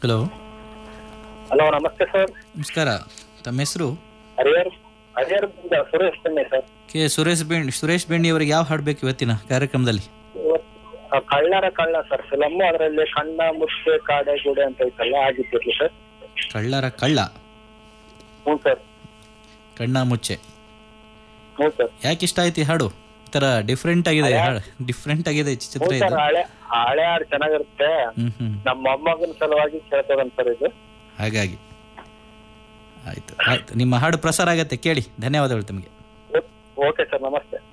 hello hello ನಮಸ್ತೆ sir ನಮಸ್ಕಾರ ತಮ್ಮ ಹೆಸರು ಹರಿಹರ್ ಹರಿಹರ್ ಸುರೇಶ್ ಬನ್ನಿ ಸರ್ ಕೆ ಸುರೇಶ್ ಬೆಂಡ್ ಸುರೇಶ್ ಬೆಂಡಿ ಅವರಿಗೆ ಯಾವ ಹಾಡು ಬೇಕು ಇವತ್ತಿನ ಕಾರ್ಯಕ್ರಮದಲ್ಲಿ ಇವತ್ತು ಆ, ಕಳ್ಳರ ಕಳ್ಳ ಸರ್ ಫಿಲಮ್ ಅದರಲ್ಲಿ ಕಣ್ಣ ಮುಚ್ಚೆ ಕಾಡೆ ಗುಡೆ ಅಂತ ಐತಲ್ಲ ಆಗಿತ್ತಿರ್ಲಿ ಸರ್ ಕಳ್ಳರ ಕಳ್ಳ ಹ್ಞೂ ಸರ್ ಕಣ್ಣ ಮುಚ್ಚೆ ಹ್ಞೂ ಸರ್ ಯಾಕೆ ಇಷ್ಟ ಆಯ್ತು ಈ ಹಾಡು ಈ ಥರ ಡಿಫ್ರೆಂಟ್ ಆಗಿದೆ ಈ ಹಾಡು ಡಿಫ್ರೆಂಟ್ ಆಗಿದೆ ಈ ಹ್ಞೂ ಚಿತ್ರ ಸರ್ ಇದು ಹಳೆ ಹಳೆ ಹಾಡು ಚೆನ್ನಾಗಿರುತ್ತೆ ಹ್ಮ್ ಹ್ಮ್ ನಮ್ಮ ಮೊಮ್ಮಗನ ಸಲುವಾಗಿ ಕೇಳ್ತದಂತ ಸರ್ ಇದು ಹಾಗಾಗಿ ಆಯ್ತು ಆಯ್ತು ನಿಮ್ಮ ಹಾಡು ಪ್ರಸಾರ ಆಗತ್ತೆ ಕೇಳಿ ಧನ್ಯವಾದಗಳು ತಮಗೆ ಓಕೆ ಸರ್ ನಮಸ್ತೆ